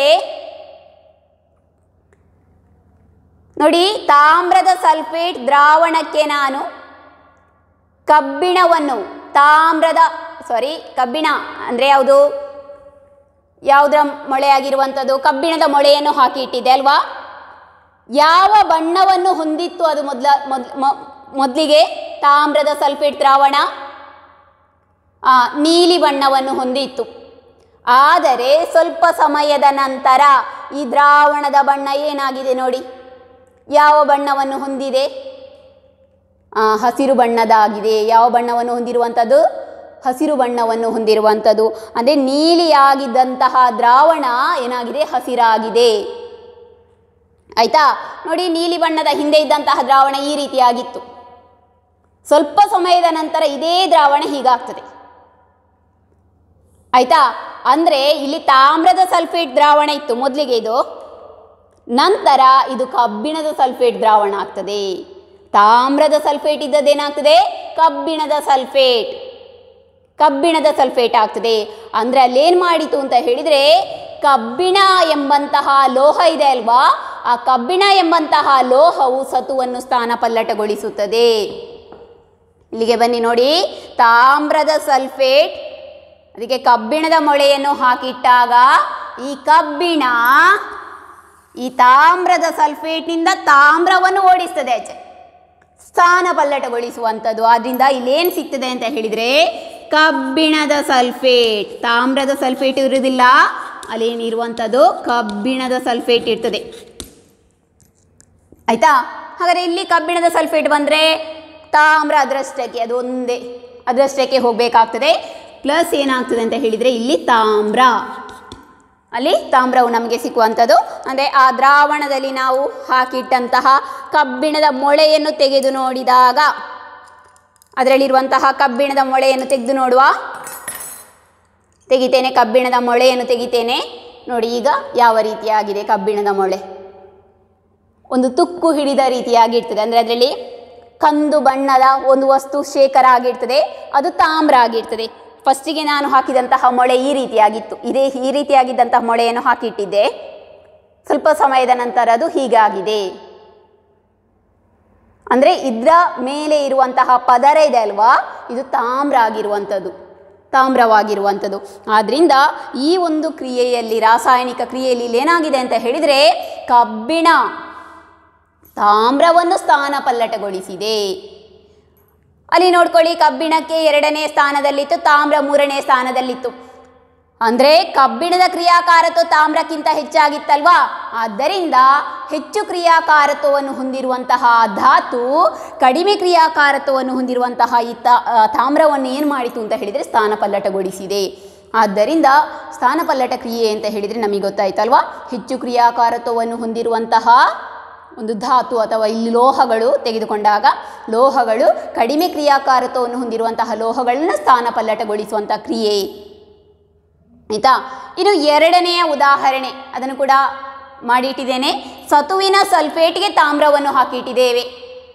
ನೋಡಿ ತಾಮ್ರದ ಸಲ್ಫೇಟ್ ದ್ರಾವಣಕ್ಕೆ ನಾನು ಕಬ್ಬಿಣವನ್ನು ತಾಮ್ರದ ಸಾರಿ ಕಬ್ಬಿಣ ಅಂದರೆ ಯಾವುದು ಯಾವುದರ ಮೊಳೆಯಾಗಿರುವಂಥದ್ದು ಕಬ್ಬಿಣದ ಮೊಳೆಯನ್ನು ಹಾಕಿ ಇಟ್ಟಿದೆ ಅಲ್ವಾ ಯಾವ ಬಣ್ಣವನ್ನು ಹೊಂದಿತ್ತು ಅದು ಮೊದಲ ಮೊದ್ ಮೊದಲಿಗೆ ತಾಮ್ರದ ಸಲ್ಫೇಟ್ ದ್ರಾವಣ ಆ, ನೀಲಿ ಬಣ್ಣವನ್ನು ಹೊಂದಿತ್ತು ಆದರೆ ಸ್ವಲ್ಪ ಸಮಯದ ನಂತರ ಈ ದ್ರಾವಣದ ಬಣ್ಣ ಏನಾಗಿದೆ ನೋಡಿ ಯಾವ ಬಣ್ಣವನ್ನು ಹೊಂದಿದೆ ಆ, ಹಸಿರು ಬಣ್ಣದಾಗಿದೆ ಯಾವ ಬಣ್ಣವನ್ನು ಹೊಂದಿರುವಂಥದ್ದು ಹಸಿರು ಬಣ್ಣವನ್ನು ಹೊಂದಿರುವಂಥದ್ದು ಅಂದರೆ ನೀಲಿಯಾಗಿದ್ದಂತಹ ದ್ರಾವಣ ಏನಾಗಿದೆ ಹಸಿರಾಗಿದೆ ಆಯ್ತಾ ನೋಡಿ ನೀಲಿ ಬಣ್ಣದ ಹಿಂದೆ ಇದ್ದಂತಹ ದ್ರಾವಣ ಈ ರೀತಿಯಾಗಿತ್ತು ಸ್ವಲ್ಪ ಸಮಯದ ನಂತರ ಇದೇ ದ್ರಾವಣ ಹೀಗಾಗ್ತದೆ ಆಯ್ತಾ ಅಂದರೆ ಇಲ್ಲಿ ತಾಮ್ರದ ಸಲ್ಫೇಟ್ ದ್ರಾವಣ ಇತ್ತು ಮೊದಲಿಗೆ ಇದು ನಂತರ ಇದು ಕಬ್ಬಿಣದ ಸಲ್ಫೇಟ್ ದ್ರಾವಣ ಆಗ್ತದೆ ತಾಮ್ರದ ಸಲ್ಫೇಟ್ ಇದ್ದದ್ದೇನಾಗ್ತದೆ ಕಬ್ಬಿಣದ ಸಲ್ಫೇಟ್ ಕಬ್ಬಿಣದ ಸಲ್ಫೇಟ್ ಆಗ್ತದೆ ಅಂದರೆ ಅಲ್ಲೇನು ಮಾಡಿತು ಅಂತ ಹೇಳಿದರೆ ಕಬ್ಬಿಣ ಎಂಬಂತಹ ಲೋಹ ಇದೆ ಅಲ್ವಾ ಆ ಕಬ್ಬಿಣ ಎಂಬಂತಹ ಲೋಹವು ಸತುವನ್ನು ಸ್ಥಾನ ಪಲ್ಲಟಗೊಳಿಸುತ್ತದೆ ಇಲ್ಲಿಗೆ ಬನ್ನಿ ನೋಡಿ ತಾಮ್ರದ ಸಲ್ಫೇಟ್ ಅದಕ್ಕೆ ಕಬ್ಬಿಣದ ಮೊಳೆಯನ್ನು ಹಾಕಿಟ್ಟಾಗ ಈ ಕಬ್ಬಿಣ ಈ ತಾಮ್ರದ ಸಲ್ಫೇಟ್ನಿಂದ ತಾಮ್ರವನ್ನು ಓಡಿಸ್ತದೆ ಆಚೆ ಸ್ಥಾನ ಪಲ್ಲಟಗೊಳಿಸುವಂಥದ್ದು ಆದ್ದರಿಂದ ಇಲ್ಲೇನು ಸಿಗ್ತದೆ ಅಂತ ಹೇಳಿದರೆ ಕಬ್ಬಿಣದ ಸಲ್ಫೇಟ್ ತಾಮ್ರದ ಸಲ್ಫೇಟ್ ಇರುವುದಿಲ್ಲ ಅಲ್ಲೇನಿರುವಂಥದ್ದು ಕಬ್ಬಿಣದ ಸಲ್ಫೇಟ್ ಇರ್ತದೆ ಆಯ್ತಾ ಹಾಗಾದರೆ ಇಲ್ಲಿ ಕಬ್ಬಿಣದ ಸಲ್ಫೇಟ್ ಬಂದರೆ ತಾಮ್ರ ಅದರಷ್ಟಕ್ಕೆ ಅದು ಒಂದೇ ಅದರಷ್ಟಕ್ಕೆ ಹೋಗಬೇಕಾಗ್ತದೆ ಪ್ಲಸ್ ಏನಾಗ್ತದೆ ಅಂತ ಹೇಳಿದರೆ ಇಲ್ಲಿ ತಾಮ್ರ ಅಲ್ಲಿ ತಾಮ್ರವು ನಮಗೆ ಸಿಕ್ಕುವಂಥದ್ದು ಅಂದರೆ ಆ ದ್ರಾವಣದಲ್ಲಿ ನಾವು ಹಾಕಿಟ್ಟಂತಹ ಕಬ್ಬಿಣದ ಮೊಳೆಯನ್ನು ತೆಗೆದು ನೋಡಿದಾಗ ಅದರಲ್ಲಿರುವಂತಹ ಕಬ್ಬಿಣದ ಮೊಳೆಯನ್ನು ತೆಗೆದು ನೋಡುವ ತೆಗಿತೇನೆ ಕಬ್ಬಿಣದ ಮೊಳೆಯನ್ನು ತೆಗಿತೇನೆ ನೋಡಿ ಈಗ ಯಾವ ರೀತಿಯಾಗಿದೆ ಕಬ್ಬಿಣದ ಮೊಳೆ ಒಂದು ತುಕ್ಕು ಹಿಡಿದ ರೀತಿಯಾಗಿರ್ತದೆ ಅಂದರೆ ಅದರಲ್ಲಿ ಕಂದು ಬಣ್ಣದ ಒಂದು ವಸ್ತು ಶೇಖರ ಆಗಿರ್ತದೆ ಅದು ತಾಮ್ರ ಆಗಿರ್ತದೆ ಫಸ್ಟಿಗೆ ನಾನು ಹಾಕಿದಂತಹ ಮೊಳೆ ಈ ರೀತಿಯಾಗಿತ್ತು ಇದೇ ಈ ರೀತಿಯಾಗಿದ್ದಂತಹ ಮೊಳೆಯನ್ನು ಹಾಕಿಟ್ಟಿದ್ದೆ ಸ್ವಲ್ಪ ಸಮಯದ ನಂತರ ಅದು ಹೀಗಾಗಿದೆ ಅಂದರೆ ಇದರ ಮೇಲೆ ಇರುವಂತಹ ಪದರ ಇದೆ ಅಲ್ವಾ ಇದು ತಾಮ್ರ ಆಗಿರುವಂಥದ್ದು ತಾಮ್ರವಾಗಿರುವಂಥದ್ದು ಆದ್ದರಿಂದ ಈ ಒಂದು ಕ್ರಿಯೆಯಲ್ಲಿ ರಾಸಾಯನಿಕ ಕ್ರಿಯೆಯಲ್ಲಿ ಇಲ್ಲಿ ಏನಾಗಿದೆ ಅಂತ ಹೇಳಿದರೆ ಕಬ್ಬಿಣ ತಾಮ್ರವನ್ನು ಸ್ಥಾನ ಪಲ್ಲಟಗೊಳಿಸಿದೆ ಅಲ್ಲಿ ನೋಡ್ಕೊಳ್ಳಿ ಕಬ್ಬಿಣಕ್ಕೆ ಎರಡನೇ ಸ್ಥಾನದಲ್ಲಿತ್ತು ತಾಮ್ರ ಮೂರನೇ ಸ್ಥಾನದಲ್ಲಿತ್ತು ಅಂದರೆ ಕಬ್ಬಿಣದ ಕ್ರಿಯಾಕಾರತ್ವ ತಾಮ್ರಕ್ಕಿಂತ ಹೆಚ್ಚಾಗಿತ್ತಲ್ವಾ ಆದ್ದರಿಂದ ಹೆಚ್ಚು ಕ್ರಿಯಾಕಾರತ್ವವನ್ನು ಹೊಂದಿರುವಂತಹ ಧಾತು ಕಡಿಮೆ ಕ್ರಿಯಾಕಾರತ್ವವನ್ನು ಹೊಂದಿರುವಂತಹ ಈ ತಾ ಆ, ತಾಮ್ರವನ್ನು ಏನು ಮಾಡಿತು ಅಂತ ಹೇಳಿದರೆ ಸ್ಥಾನ ಪಲ್ಲಟಗೊಳಿಸಿದೆ ಆದ್ದರಿಂದ ಸ್ಥಾನ ಪಲ್ಲಟ ಕ್ರಿಯೆ ಅಂತ ಹೇಳಿದರೆ ನಮಗೆ ಗೊತ್ತಾಯ್ತಲ್ವಾ ಹೆಚ್ಚು ಕ್ರಿಯಾಕಾರತ್ವವನ್ನು ಹೊಂದಿರುವಂತಹ ಒಂದು ಧಾತು ಅಥವಾ ಇಲ್ಲಿ ಲೋಹಗಳು ತೆಗೆದುಕೊಂಡಾಗ ಲೋಹಗಳು ಕಡಿಮೆ ಕ್ರಿಯಾಕಾರತ್ವವನ್ನು ಹೊಂದಿರುವಂತಹ ಲೋಹಗಳನ್ನು ಸ್ಥಾನ ಪಲ್ಲಟಗೊಳಿಸುವಂಥ ಕ್ರಿಯೆ ಆಯಿತಾ ಇನ್ನು ಎರಡನೆಯ ಉದಾಹರಣೆ ಅದನ್ನು ಕೂಡ ಮಾಡಿಟ್ಟಿದ್ದೇನೆ ಸತುವಿನ ಸಲ್ಫೇಟ್ಗೆ ತಾಮ್ರವನ್ನು ಹಾಕಿಟ್ಟಿದ್ದೇವೆ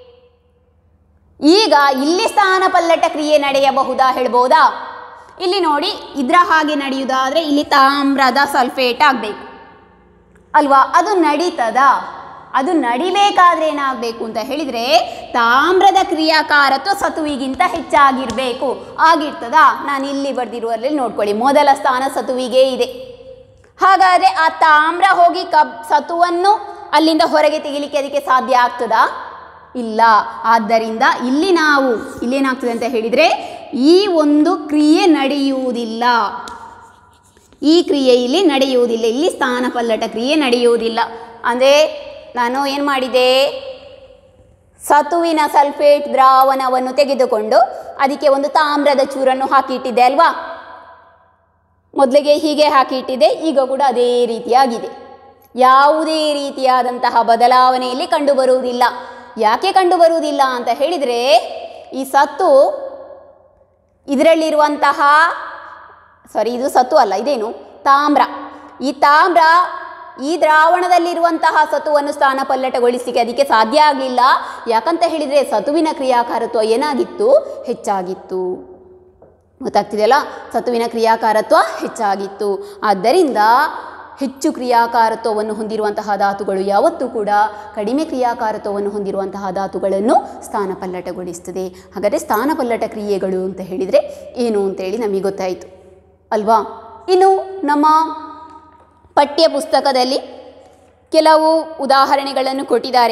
ಈಗ ಇಲ್ಲಿ ಸ್ಥಾನ ಪಲ್ಲಟ ಕ್ರಿಯೆ ನಡೆಯಬಹುದಾ ಹೇಳ್ಬೋದಾ ಇಲ್ಲಿ ನೋಡಿ ಇದರ ಹಾಗೆ ನಡೆಯುವುದಾದರೆ ಇಲ್ಲಿ ತಾಮ್ರದ ಸಲ್ಫೇಟ್ ಆಗಬೇಕು ಅಲ್ವಾ ಅದು ನಡೀತದ ಅದು ನಡಿಬೇಕಾದ್ರೆ ಏನಾಗಬೇಕು ಅಂತ ಹೇಳಿದರೆ ತಾಮ್ರದ ಕ್ರಿಯಾಕಾರತ್ವ ಸತುವಿಗಿಂತ ಹೆಚ್ಚಾಗಿರಬೇಕು ಆಗಿರ್ತದಾ ನಾನು ಇಲ್ಲಿ ಬರೆದಿರುವಲ್ಲಿ ನೋಡ್ಕೊಳ್ಳಿ ಮೊದಲ ಸ್ಥಾನ ಸತುವಿಗೆ ಇದೆ ಹಾಗಾದರೆ ಆ ತಾಮ್ರ ಹೋಗಿ ಕಬ್ ಸತುವನ್ನು ಅಲ್ಲಿಂದ ಹೊರಗೆ ತೆಗಿಲಿಕ್ಕೆ ಅದಕ್ಕೆ ಸಾಧ್ಯ ಆಗ್ತದಾ ಇಲ್ಲ ಆದ್ದರಿಂದ ಇಲ್ಲಿ ನಾವು ಇಲ್ಲೇನಾಗ್ತದೆ ಅಂತ ಹೇಳಿದರೆ ಈ ಒಂದು ಕ್ರಿಯೆ ನಡೆಯುವುದಿಲ್ಲ ಈ ಕ್ರಿಯೆ ಇಲ್ಲಿ ನಡೆಯುವುದಿಲ್ಲ ಇಲ್ಲಿ ಸ್ಥಾನ ಪಲ್ಲಟ ಕ್ರಿಯೆ ನಡೆಯುವುದಿಲ್ಲ ಅಂದರೆ ನಾನು ಏನು ಮಾಡಿದೆ ಸತುವಿನ ಸಲ್ಫೇಟ್ ದ್ರಾವಣವನ್ನು ತೆಗೆದುಕೊಂಡು ಅದಕ್ಕೆ ಒಂದು ತಾಮ್ರದ ಚೂರನ್ನು ಹಾಕಿಟ್ಟಿದ್ದೆ ಅಲ್ವಾ ಮೊದಲಿಗೆ ಹೀಗೆ ಹಾಕಿಟ್ಟಿದೆ ಈಗ ಕೂಡ ಅದೇ ರೀತಿಯಾಗಿದೆ ಯಾವುದೇ ರೀತಿಯಾದಂತಹ ಬದಲಾವಣೆ ಇಲ್ಲಿ ಕಂಡುಬರುವುದಿಲ್ಲ ಯಾಕೆ ಕಂಡುಬರುವುದಿಲ್ಲ ಅಂತ ಹೇಳಿದರೆ ಈ ಸತ್ತು ಇದರಲ್ಲಿರುವಂತಹ ಸಾರಿ ಇದು ಸತ್ತು ಅಲ್ಲ ಇದೇನು ತಾಮ್ರ ಈ ತಾಮ್ರ ಈ ದ್ರಾವಣದಲ್ಲಿರುವಂತಹ ಸತುವನ್ನು ಸ್ಥಾನಪಲ್ಲಟಗೊಳಿಸಲಿಕ್ಕೆ ಅದಕ್ಕೆ ಸಾಧ್ಯ ಆಗಲಿಲ್ಲ ಯಾಕಂತ ಹೇಳಿದರೆ ಸತುವಿನ ಕ್ರಿಯಾಕಾರತ್ವ ಏನಾಗಿತ್ತು ಹೆಚ್ಚಾಗಿತ್ತು ಗೊತ್ತಾಗ್ತಿದೆಯಲ್ಲ ಸತುವಿನ ಕ್ರಿಯಾಕಾರತ್ವ ಹೆಚ್ಚಾಗಿತ್ತು ಆದ್ದರಿಂದ ಹೆಚ್ಚು ಕ್ರಿಯಾಕಾರತ್ವವನ್ನು ಹೊಂದಿರುವಂತಹ ಧಾತುಗಳು ಯಾವತ್ತೂ ಕೂಡ ಕಡಿಮೆ ಕ್ರಿಯಾಕಾರತ್ವವನ್ನು ಹೊಂದಿರುವಂತಹ ಧಾತುಗಳನ್ನು ಸ್ಥಾನಪಲ್ಲಟಗೊಳಿಸ್ತದೆ ಹಾಗಾದರೆ ಸ್ಥಾನಪಲ್ಲಟ ಕ್ರಿಯೆಗಳು ಅಂತ ಹೇಳಿದರೆ ಏನು ಅಂತೇಳಿ ನಮಗೆ ಗೊತ್ತಾಯಿತು ಅಲ್ವಾ ಇನ್ನು ನಮ್ಮ ಪಠ್ಯ ಪುಸ್ತಕದಲ್ಲಿ ಕೆಲವು ಉದಾಹರಣೆಗಳನ್ನು ಕೊಟ್ಟಿದ್ದಾರೆ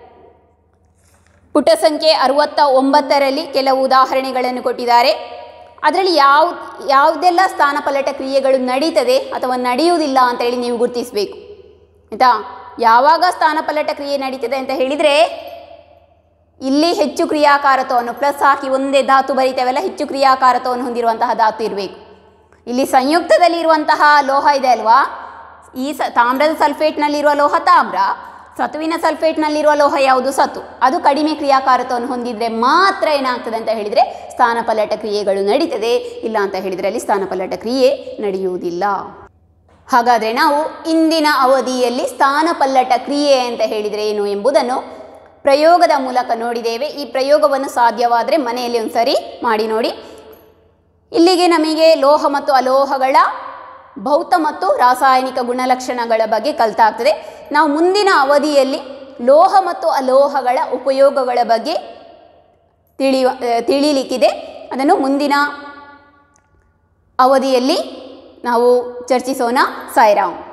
ಪುಟ ಸಂಖ್ಯೆ ಅರವತ್ತ ಒಂಬತ್ತರಲ್ಲಿ ಕೆಲವು ಉದಾಹರಣೆಗಳನ್ನು ಕೊಟ್ಟಿದ್ದಾರೆ ಅದರಲ್ಲಿ ಯಾವ ಯಾವುದೆಲ್ಲ ಸ್ಥಾನಪಲ್ಲಟ ಕ್ರಿಯೆಗಳು ನಡೀತದೆ ಅಥವಾ ನಡೆಯುವುದಿಲ್ಲ ಅಂತೇಳಿ ನೀವು ಗುರುತಿಸಬೇಕು ಆಯಿತಾ ಯಾವಾಗ ಸ್ಥಾನಪಲ್ಲಟ ಕ್ರಿಯೆ ನಡೀತದೆ ಅಂತ ಹೇಳಿದರೆ ಇಲ್ಲಿ ಹೆಚ್ಚು ಕ್ರಿಯಾಕಾರತ್ವವನ್ನು ಪ್ಲಸ್ ಹಾಕಿ ಒಂದೇ ಧಾತು ಬರೀತೇವಲ್ಲ ಹೆಚ್ಚು ಕ್ರಿಯಾಕಾರತ್ವವನ್ನು ಹೊಂದಿರುವಂತಹ ಧಾತು ಇರಬೇಕು ಇಲ್ಲಿ ಸಂಯುಕ್ತದಲ್ಲಿ ಇರುವಂತಹ ಲೋಹ ಇದೆ ಅಲ್ವಾ ಈ ಸ ತಾಮ್ರದ ಸಲ್ಫೇಟ್ನಲ್ಲಿರುವ ಲೋಹ ತಾಮ್ರ ಸತುವಿನ ಸಲ್ಫೇಟ್ನಲ್ಲಿರುವ ಲೋಹ ಯಾವುದು ಸತು ಅದು ಕಡಿಮೆ ಕ್ರಿಯಾಕಾರತ್ವವನ್ನು ಹೊಂದಿದರೆ ಮಾತ್ರ ಏನಾಗ್ತದೆ ಅಂತ ಹೇಳಿದರೆ ಸ್ಥಾನಪಲ್ಲಟ ಕ್ರಿಯೆಗಳು ನಡೀತದೆ ಇಲ್ಲ ಅಂತ ಹೇಳಿದರೆ ಅಲ್ಲಿ ಸ್ಥಾನಪಲ್ಲಟ ಕ್ರಿಯೆ ನಡೆಯುವುದಿಲ್ಲ ಹಾಗಾದರೆ ನಾವು ಇಂದಿನ ಅವಧಿಯಲ್ಲಿ ಸ್ಥಾನಪಲ್ಲಟ ಕ್ರಿಯೆ ಅಂತ ಹೇಳಿದರೆ ಏನು ಎಂಬುದನ್ನು ಪ್ರಯೋಗದ ಮೂಲಕ ನೋಡಿದ್ದೇವೆ ಈ ಪ್ರಯೋಗವನ್ನು ಸಾಧ್ಯವಾದರೆ ಮನೆಯಲ್ಲಿ ಒಂದು ಸರಿ ಮಾಡಿ ನೋಡಿ ಇಲ್ಲಿಗೆ ನಮಗೆ ಲೋಹ ಮತ್ತು ಅಲೋಹಗಳ ಭೌತ ಮತ್ತು ರಾಸಾಯನಿಕ ಗುಣಲಕ್ಷಣಗಳ ಬಗ್ಗೆ ಕಲ್ತಾಗ್ತದೆ ನಾವು ಮುಂದಿನ ಅವಧಿಯಲ್ಲಿ ಲೋಹ ಮತ್ತು ಅಲೋಹಗಳ ಉಪಯೋಗಗಳ ಬಗ್ಗೆ ತಿಳಿಯುವ ತಿಳಿಲಿಕ್ಕಿದೆ ಅದನ್ನು ಮುಂದಿನ ಅವಧಿಯಲ್ಲಿ ನಾವು ಚರ್ಚಿಸೋಣ ಸಾಯಿರಾಮ್